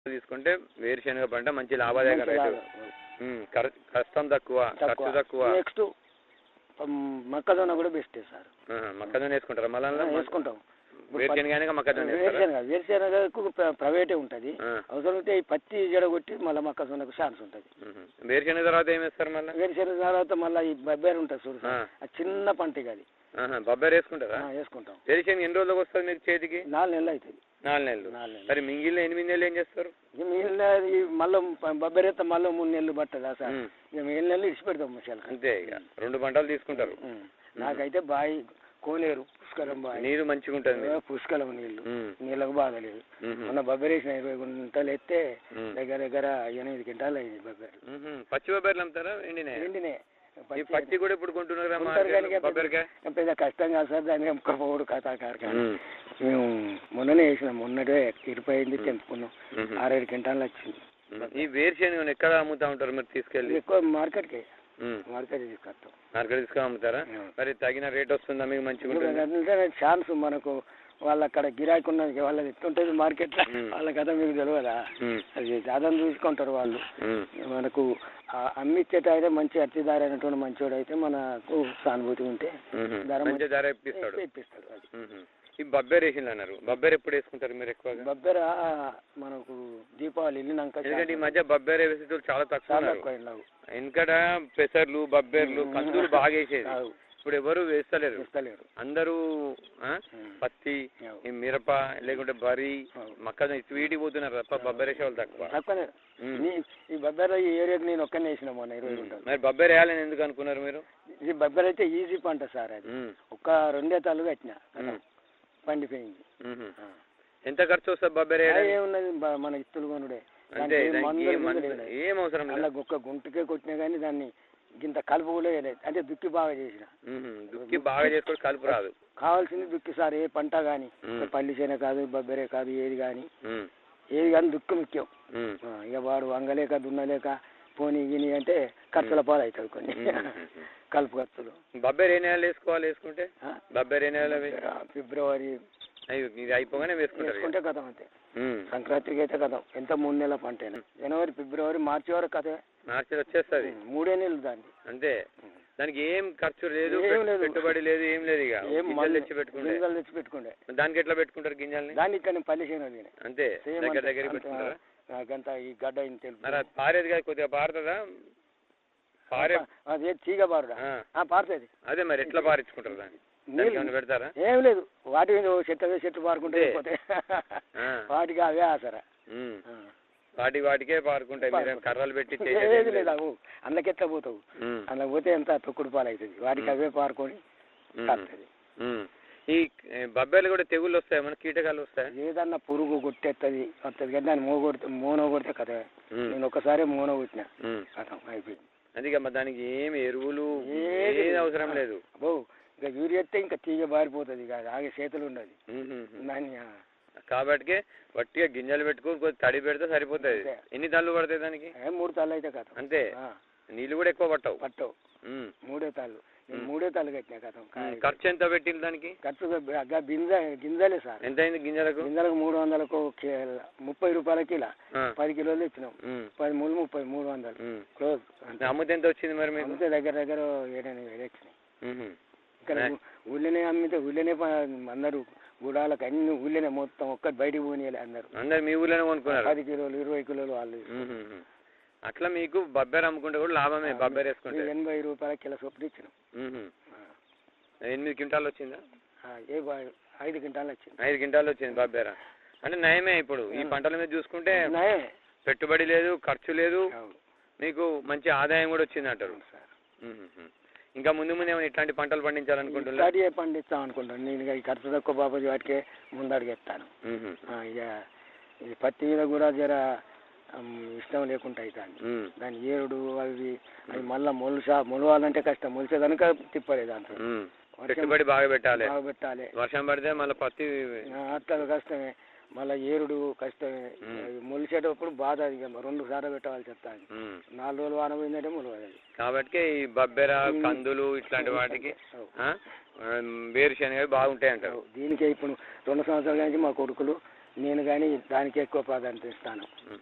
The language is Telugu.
తీసుకుంటే వేరుశనగ పంట మంచి లాభదాయక రైతు ఉమ్, ఖర్- కష్టం తక్కువ ఖర్చు తక్కువ నెక్స్ట్ మొక్కజొన్న కూడా బెస్టే సార్ ఆహా, మొక్కజొన్న వేసుకుంటారా మళ్ళా వేసుకుంటాం వేరుశనగ అయినాక మొక్కజొన్న వేస్తారా వేరుశనగ వేరుశనగకు ప్ర- ప్రైవేటే ఉంటుంది ఆ, అవసరమైతే ఈ పత్తి జడగొట్టి మళ్ళీ మొక్కజొన్నకు ఛాన్స్ ఉంటుంది ఉహు. వేరుశనగ తర్వాత ఏం వేస్తారు మళ్ళీ వేరుశనగ తర్వాత మళ్ళీ ఈ బబ్బేరు ఉంటుంది చూడు సార్ ఆ. ఆ చిన్న పంట ఇక అది ఆహా, బొబ్బరి వేసుకుంటారా ఆ, వేసుకుంటాం వేరుశనగ ఎన్ని రోజులకు వస్తుంది మీకు చేతికి నాలుగు నెలలు అవుతుంది నాలుగు నెలలు నాలుగు నెలలు మరి మింగిలిన ఎనిమిది నెలలు ఏం చేస్తారు ఇక మిగిలిన ఈ మళ్ళీ బబ్బెరెత్త మళ్ళీ మూడు నెలలు పట్టదా సార్ ఉమ్. ఇక మిగిలిన నెలలు ఇడిచి పెడతాం మసాలకు అంతే ఇక రెండు పంటలు తీసుకుంటారు నాకైతే బావి కోనేరు పుష్కలం బావి నీరు మంచిగా ఉంటుంది మీకు. పుష్కలం నీళ్లు ఉమ్, నీళ్ళకు బాధ లేదు ఉహు, మొన్న బబ్బెరేసిన ఇరవై గుంటలు ఎత్తే ఉమ్. దగ్గర దగ్గర ఎనిమిది క్వింటాలు అయింది బబ్బెరు ఉహు. పచ్చి బొబ్బర్లు అమ్ముతారా ఎండినే ఎండినే ఈ పచ్చి పచ్చి కూడా ఇప్పుడు కొంటున్నారు కొంటారు కానీ ఇక బొబ్బరికాయ పెద్ద- పెద్ద కష్టం కాదు సార్ దాన్ని అమ్ముకోపోవడు కథాకారు కానీ ఉమ్, మేము మొన్ననే వేసినాం మొన్నటే ఇరిపోయింది తెంపుకున్నాం ఉహు. ఆరేడు క్వింటాలు వచ్చింది ఉమ్. ఈ వేరుశనగ ఎక్కడ అమ్ముతా ఉంటారు మీరు తీసుకెళ్ళి ఎక్కువ మార్కెట్కి ఉమ్. మార్కెట్ తీసుకొస్తాం మార్కెట్ తీసుకొని అమ్ముతారా ఉమ్. మరి తగిన రేట్ వస్తుందా మీకు మంచిగా ఉంటుంది ఛాన్స్ మనకు వాళ్ళ అక్కడ గిరాకీ ఉన్నది వాళ్ళది ఎట్లుంటుంది మార్కెట్ ఉమ్. వాళ్ళ కథ మీకు తెలియదా ఉమ్, అది దాదాపు చూసుకుంటారు వాళ్ళు ఉమ్, మనకు ఆ అమ్మిచ్చేట అయితే మంచి అర్చిదారు అయినటువంటి మంచోడు అయితే మనకు సానుభూతి ఉంటే ఉహు. ధర మంచి ధర ఇప్పిస్తాడు ఇప్పిస్తాడు అది ఉహు. ఈ బబ్బేర్ వేసింది అన్నారు బబ్బేర్ ఎప్పుడు వేసుకుంటారు మీరు ఎక్కువగా బబ్బెర మనకు దీపావళి వెళ్ళినాక ఎందుకంటే ఈ మధ్య బబ్బేర్ వేసేటోళ్ళు చాలా తక్కువ చాలా ఉన్నారు ఎక్కువ వెళ్ళావు వెనకట పెసర్లు బబ్బేర్లు కందులు బాగా వేసేది అవు, ఇప్పుడు ఎవరు వేస్తలేరు ఇస్తలేరు అందరూ ఆ, ఉమ్. పత్తి అవు. ఈ మిరప లేకుంటే వరి అవు. మక్క వీటికి పోతున్నారు తప్ప బబ్బేర్ వేసే వాళ్ళు తక్కువ తక్కువనే ఉమ్. నీ ఈ బబ్బెర ఈ ఏరియాకి నేను ఒక్కనే వేసిన మొన్న ఇరవై ఉమ్. గుంటలు మరి బబ్బేర్ వేయాలని ఎందుకు అనుకున్నారు మీరు ఈ బబ్బెర అయితే ఈజీ పంట సార్ అది ఉమ్, ఒక్క రెండే తాళ్ళు కట్టిన ఉమ్, పండిపోయింది ఉహు. ఆ. ఎంత ఖర్చు వస్తుంది బబ్బేర్ ఆ, వేయడానికి ఏమున్నది బ- మన ఇత్తులు కొనుడే అంతే దానికి ఏం దానికి మందులు ఏం గిందులు మందు- వేయలేదు. ఏం అవసరం అలా లేదు ఒక్క గుంటకే కొట్టినా కానీ దాన్ని గింత కలుపు కూడా వేయలేదు అంటే దుక్కి బాగా చేసిన ఉహు. దుక్కి బాగా చేసుకొని కలుపు రాదు కావాల్సింది దుక్కి సార్ ఏ పంట కానీ ఉమ్. పల్లి చేన కాదు బొబ్బరే కాదు ఏది కానీ ఉమ్, ఏది కానీ దుక్కి ముఖ్యం ఉమ్, ఆ, ఇక వాడు వంగలేక దున్నలేక పోనీ గిని అంటే ఖర్చుల పాలు అవుతుంది కొన్ని ఉమ్, ఉమ్, ఉమ్. కలుపు ఖర్చులు బబ్బేర్ ఏ నెలలో వేసుకోవాలి వేసుకుంటే ఆ? బబ్బేర్ ఏ నెలలో వే- ఫిబ్రవరి అయ్యో ఇది అయిపోగానే వేసుకుంటారు ఇక. వేసుకుంటే కథం అంతే ఉమ్. సంక్రాంతికి అయితే కథం ఎంత మూడు నెలల పంట అయినా జనవరి ఫిబ్రవరి మార్చి వరకు కథే మార్చిలో వచ్చేస్తుంది మూడే నెలలు దాన్ని అంతే దానికి ఏం ఖర్చు లేదు ఏం పెట్- లేదు. పెట్టుబడి లేదు ఏం లేదు ఇక ఏం గింజలు మందు- తెచ్చి పెట్టుకుంటే గింజలు తెచ్చి పెట్టుకుండే దానికి ఎట్లా పెట్టుకుంటారు గింజల్ని దాన్ని ఇక్కడ పల్లి చేను తినే అంతే సేమ్ దగ్గర అంతే. దగ్గర అంతే, పెట్టుకుంటారా ఆ, నాకంత ఈ గడ్డ ఇంత తెలుపు. మరి అది పారేది కాదు కొద్దిగా పారుతుందా పారే అది ఏ తీగ బారుడా ఆ, ఆ, పారుతుంది అదే మరి ఎట్లా పారించుకుంటారు దాన్ని దానికి నీళ్ళు ఏమైనా పెడతారా ఏం లేదు వాటి మీద ఓ చెట్టు అవే చెట్టు పారుకుంటే అంతే. అయిపోతాయి. ఆ. వాటికి అవే ఆసరా ఉమ్. ఆ. వాటి వాటికే పారుకుంటాయి మీరు పారుకుంటాయి. కర్రలు పెట్టి ఏది చేసేది ఏం లేదు లేదు. అవు అందుకెట్లా పోతావు ఉమ్. అందులో పోతే ఎంత తొక్కుడు పాలు అవుతుంది వాటికి ఉమ్. అవే పారుకొని ఉమ్. కాస్తుంది ఉమ్. ఈ ఏ, బబ్బేలు కూడా తెగుళ్ళు వస్తాయి మన కీటకాలు వస్తాయి ఏదన్నా పురుగు కొట్టేస్తుంది వస్తుంది కానీ దాన్ని మోగొడితే మోనో కొడితే కథ నేను ఒకసారి మోనో కొట్టిన కథం అయిపోయింది అందుకే మరి దానికి ఏమి ఎరువులు ఏది ఏది లేదు. అవసరం లేదు అబ్బో ఇక యూరియా ఎత్తే ఇంకా తీగ బారిపోతుంది ఇక ఆగే చేతులు ఉండదు ఉహుహు. దాన్ని ఆ, కాబట్టి వట్టిగా గింజలు పెట్టుకొని కొద్ది తడి పెడితే సరిపోతుంది అంతే. ఎన్ని తల్లు పడతాయి దానికి ఏ మూడు తాళ్ళు అయితే కథం అంతే ఆ, నీళ్ళు కూడా ఎక్కువ పట్టవు పట్టవు ఉమ్. మూడే తాళ్ళు నేను ఉమ్. మూడే తాళ్ళు కట్టిన కథం ఉమ్. ఖర్చు ఎంత పెట్టింది దానికి ఖర్చు గా గింజ గింజలే సార్ ఎంత అయింది గింజలకు గింజలకు మూడు వందలకు కి- ముప్పై రూపాయల కిలో ఆ. పది కిలోలు ఇచ్చినాం ఉమ్. పది మూడు ముప్పై మూడు వందలు ఉమ్. క్లోజ్ అంతే అమ్ముతే ఎంత వచ్చింది మరి మీకు అమ్మితే దగ్గర దగ్గర ఏడెనిమిది వేలు వచ్చినాయి ఉహు. ఇక్కడ ఏ. ఊ- ఊళ్ళోనే అమ్మితే ఊళ్ళోనే ప- అందరూ గుడాలకు అన్ని ఊళ్ళోనే మొత్తం ఒక్కటి బయటికి పోనీయాలి అందరూ అందరు మీ ఊర్లోనే కొనుక్కున్నారు పది కిలోలు ఇరవై కిలోలు వాళ్ళు ఉహుహు. అట్లా మీకు బబ్బేర్ అమ్ముకుంటే కూడా లాభమే బబ్బేర్ వేసుకుంటే ఎనభై రూపాయల కిలో చొప్పున ఇచ్చినాం ఉహు. ఆ. ఎనిమిది క్వింటాలు వచ్చిందా ఆ, ఏ బా- ఐదు క్వింటాలు వచ్చింది ఐదు క్వింటాలు వచ్చింది బబ్బేరా అంటే నయమే ఇప్పుడు ఈ పంటల మీద చూసుకుంటే నయమే. పెట్టుబడి లేదు ఖర్చు లేదు అవును. మీకు మంచి ఆదాయం కూడా వచ్చింది అంటారు అవును సార్ ఉహుహు. ఇంకా ముందు ముందు ఏమైనా ఇట్లాంటి పంటలు పండించాలనుకుంటున్నా స్టార్ట్ ఏ పండిస్తాం అనుకుంటాను నేను ఇక ఈ ఖర్చు తక్కువ బాబాజీ వాటికే ముందడుగెత్తాను ఆ, ఇక ఈ పత్తి మీద కూడా జర ఉమ్, ఇష్టం లేకుండా అవుతాను దాని ఏరుడు అవి అవి మళ్ళీ మొలుసా మొలవాలంటే కష్టం మొలిసేదనుక తిప్పలేదు దాంట్లో వర్షం పెట్టుబడి బాగా పెట్టాలి బాగా పెట్టాలి వర్షం పడితే మళ్ళీ పత్తి ఆ, అట్లా కష్టమే మళ్ళీ ఏరుడు కష్టమే ఉమ్. అవి మొలిసేటప్పుడు బాధ ఇక రెండు సార్లు పెట్టాల్సి వస్తుంది ఉమ్. నాలుగు రోజులు వాన పోయిందంటే మొలవదు అది కాబట్టి ఈ బబ్బెర ఉమ్. కందులు ఇట్లాంటి వాటికి అవు. ఆ, వేరుశనగ బాగుంటాయి అంటారు దీనికే ఇప్పుడు రెండు సంవత్సరాల నుంచి మా కొడుకులు నేను కానీ దానికి ఎక్కువ ప్రాధాన్యత ఇస్తాను ఉమ్.